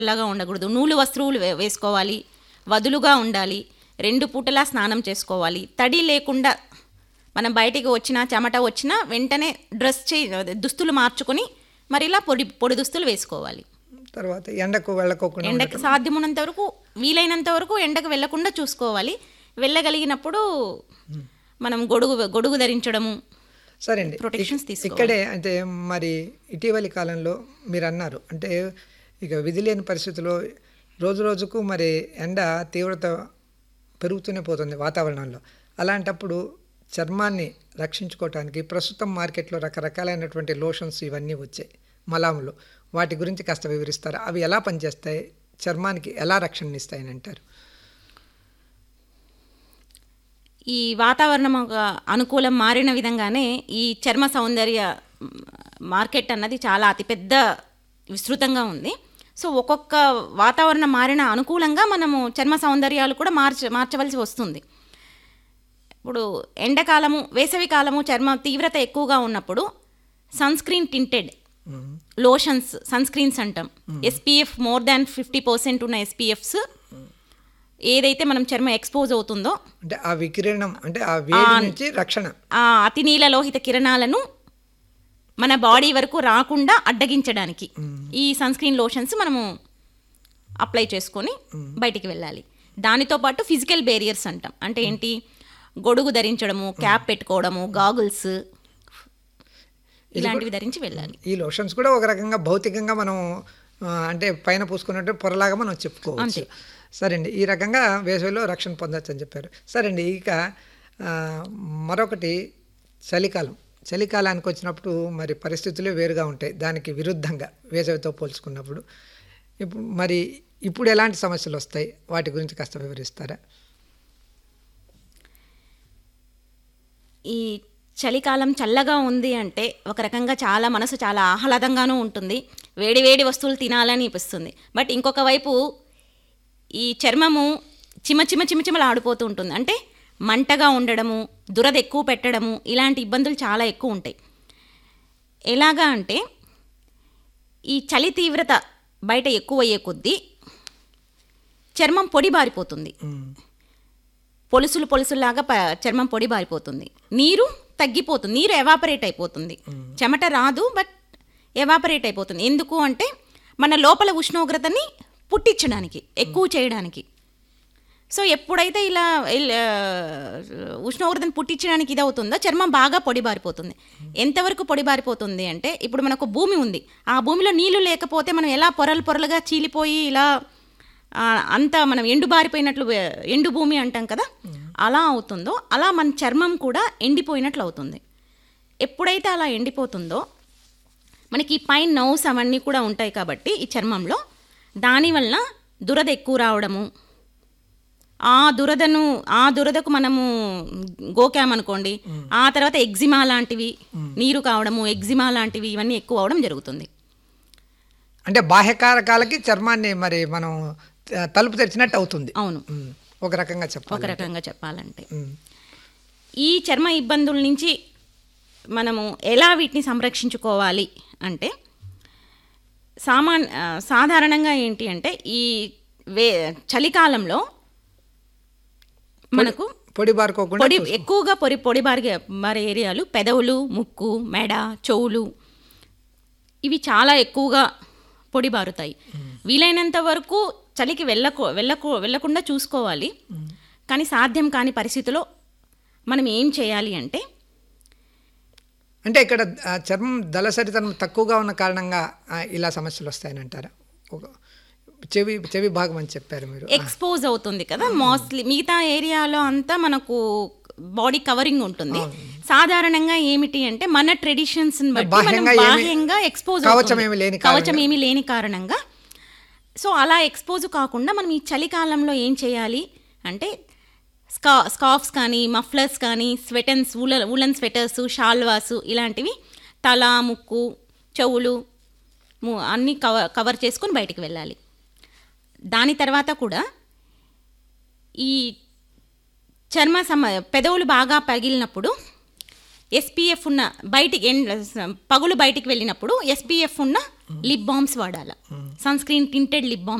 చల్లగా ఉండకూడదు నూలు వస్తువులు వే- వేసుకోవాలి వదులుగా ఉండాలి రెండు పూటలా స్నానం చేసుకోవాలి తడి లేకుండా మనం బయటికి వచ్చినా చెమట వచ్చినా వెంటనే డ్రెస్ చే దుస్తులు మార్చుకొని మరి ఇలా పొడి పొడి దుస్తులు వేసుకోవాలి తర్వాత ఎండకు వెళ్ళకోకుండా ఎండకు సాధ్యమున్నంత వరకు వీలైనంత వరకు ఎండకు వెళ్ళకుండా చూసుకోవాలి వెళ్ళగలిగినప్పుడు మనం గొడుగు గొడుగు ధరించడము సరే అండి Protections ఇక్- తీసుకోవాలి. ఇక్కడే అంటే మరి ఇటీవలి కాలంలో మీరు అన్నారు అంటే ఇక విధి లేని పరిస్థితుల్లో రోజు రోజుకు మరి ఎండ తీవ్రత పెరుగుతూనే పోతుంది వాతావరణంలో అలాంటప్పుడు చర్మాన్ని రక్షించుకోవటానికి ప్రస్తుతం మార్కెట్లో రకరకాలైనటువంటి లోషన్స్ ఇవన్నీ వచ్చాయి మలాములు వాటి గురించి కాస్త వివరిస్తారు అవి ఎలా పనిచేస్తాయి చర్మానికి ఎలా రక్షణ ఇస్తాయని అంటారు ఈ వాతావరణం ఒక అనుకూలం మారిన విధంగానే ఈ చర్మ సౌందర్య మ్, మార్కెట్ అన్నది చాలా అతిపెద్ద విస్తృతంగా ఉంది సో ఒక్కొక్క వాతావరణం మారిన అనుకూలంగా మనము చర్మ సౌందర్యాలు కూడా మార్చ మార్చవలసి వస్తుంది ఇప్పుడు ఎండాకాలము వేసవి కాలము చర్మ తీవ్రత ఎక్కువగా ఉన్నప్పుడు sunscreen tinted lotions sunscreens అంటాం SPF more than fifty percent ఉన్న ఎస్పీఎఫ్స్ ఏదైతే మనం చర్మ ఎక్స్పోజ్ అవుతుందో అంటే ఆ వికిరణం అంటే ఆ వేడి నుంచి రక్షణ ఆ అతి నీలలోహిత కిరణాలను మన బాడీ వరకు రాకుండా అడ్డగించడానికి ఈ సన్ స్క్రీన్ లోషన్స్ మనము అప్లై చేసుకొని బయటికి వెళ్ళాలి దానితో పాటు ఫిజికల్ బేరియర్స్ అంటాం అంటే ఏంటి గొడుగు ధరించడము క్యాప్ పెట్టుకోవడము గాగుల్స్ ఇలాంటివి ధరించి వెళ్ళాలి ఈ లోషన్స్ కూడా ఒక రకంగా భౌతికంగా మనం ఆ, అంటే పైన పూసుకున్నట్టు పొరలాగా మనం చెప్పుకోవచ్చు సరే అండి ఈ రకంగా వేసవిలో రక్షణ పొందొచ్చు అని చెప్పారు సరే అండి ఇక ఆ, మరొకటి చలికాలం చలికాలానికి వచ్చినప్పుడు మరి పరిస్థితులే వేరుగా ఉంటాయి దానికి విరుద్ధంగా వేసవితో పోల్చుకున్నప్పుడు ఇప్పుడు మరి ఇప్పుడు ఎలాంటి సమస్యలు వస్తాయి వాటి గురించి కాస్త వివరిస్తారా ఈ చలికాలం చల్లగా ఉంది అంటే ఒక రకంగా చాలా మనసు చాలా ఆహ్లాదంగానూ ఉంటుంది వేడి వేడి వస్తువులు తినాలని అనిపిస్తుంది బట్ ఇంకొక వైపు ఈ చర్మము చిమ చిమ చిమ చిమలు ఆడిపోతూ ఉంటుంది అంటే మంటగా ఉండడము దురద ఎక్కువ పెట్టడము ఇలాంటి ఇబ్బందులు చాలా ఎక్కువ ఉంటాయి ఎలాగా అంటే ఈ చలి తీవ్రత బయట ఎక్కువ అయ్యే కొద్దీ చర్మం పొడి బారిపోతుంది పొలుసులు పొలుసులాగా ప చర్మం పొడి బారిపోతుంది నీరు తగ్గిపోతుంది నీరు ఎవాపరేట్ అయిపోతుంది చెమట రాదు బట్ ఎవాపరేట్ అయిపోతుంది ఎందుకు అంటే మన లోపల ఉష్ణోగ్రతని పుట్టించడానికి ఎక్కువ చేయడానికి సో ఎప్పుడైతే ఇలా ఇల్- ఆ, ఉష్ణోగ్రతను పుట్టించడానికి ఇది అవుతుందో చర్మం బాగా పొడిబారిపోతుంది ఎంతవరకు పొడిబారిపోతుంది అంటే ఇప్పుడు మనకు భూమి ఉంది ఆ భూమిలో నీళ్లు లేకపోతే మనం ఎలా పొరలు పొరలుగా చీలిపోయి ఇలా ఆ, అంత మనం ఎండుబారిపోయినట్లు వే- ఎండు భూమి అంటాం కదా అలా అవుతుందో అలా మన చర్మం కూడా ఎండిపోయినట్లు అవుతుంది ఎప్పుడైతే అలా ఎండిపోతుందో మనకి ఈ పైన నవ్స్ అవన్నీ కూడా ఉంటాయి కాబట్టి ఈ చర్మంలో దానివల్ల దురద ఎక్కువ రావడము ఆ దురదను ఆ దురదకు మనము గోకామనుకోండి ఆ తర్వాత ఎగ్జిమా లాంటివి నీరు కావడము ఎగ్జిమా లాంటివి ఇవన్నీ ఎక్కువ అవడం జరుగుతుంది అంటే బాహ్యకారకాలకి చర్మాన్ని మరి మనం ఆ, తలుపు తెరిచినట్టు అవుతుంది అవును ఉమ్, ఒక రకంగా ఒక చెప్పాలి రకంగా చెప్పాలంటే ఉమ్. ఈ చర్మ ఇబ్బందుల నుంచి మనము ఎలా వీటిని సంరక్షించుకోవాలి అంటే సామాన్ ఆ, సాధారణంగా ఏంటి అంటే ఈ వే చలికాలంలో మనకు పొడి బారుకోకుండా పొడి ఎక్కువగా పొడి పొడి బారిగే బారే ఏరియాలు పెదవులు ముక్కు మెడ చెవులు ఇవి చాలా ఎక్కువగా పొడి బారుతాయి వీలైనంత వరకు చలికి వెళ్ళకు వెళ్ళకు వెళ్ళకుండా చూసుకోవాలి కానీ సాధ్యం కాని పరిస్థితిలో మనం ఏం చేయాలి అంటే అంటే ఇక్కడ ఆ, చర్మం దళసరితనం తక్కువగా ఉన్న కారణంగా ఆ, ఇలా సమస్యలు వస్తాయని అంటారా ఒక చెవి చెవి భాగం అని చెప్పారు మీరు ఎక్స్పోజ్ అవుతుంది కదా మోస్ట్లీ మిగతా ఏరియాలో అంతా మనకు బాడీ కవరింగ్ ఉంటుంది సాధారణంగా ఏమిటి అంటే మన ట్రెడిషన్స్ బట్టి మనం బాహ్యంగా ఏమీ- బాహ్యంగా ఎక్స్పోజ్ కవచం ఏమీ లేని కవచం ఏమీ లేని కారణంగా సో అలా ఎక్స్పోజ్ కాకుండా మనం ఈ చలికాలంలో ఏం చేయాలి అంటే స్కా స్కార్ఫ్స్ కానీ మఫ్లర్స్ కానీ స్వెటన్స్ ఊల ఊలన్ స్వెటర్స్ షాల్వాస్ ఇలాంటివి తల ముక్కు చెవులు ము- అన్నీ కవర్ కవర్ చేసుకొని బయటికి వెళ్ళాలి దాని తర్వాత కూడా ఈ చర్మ సమ పెదవులు బాగా పగిలినప్పుడు ఎస్పీఎఫ్ ఉన్న బయటికి ఎన్- పగులు బయటికి వెళ్ళినప్పుడు ఎస్పీఎఫ్ ఉన్న లిప్ బామ్స్ వాడాలా sunscreen tinted lip balms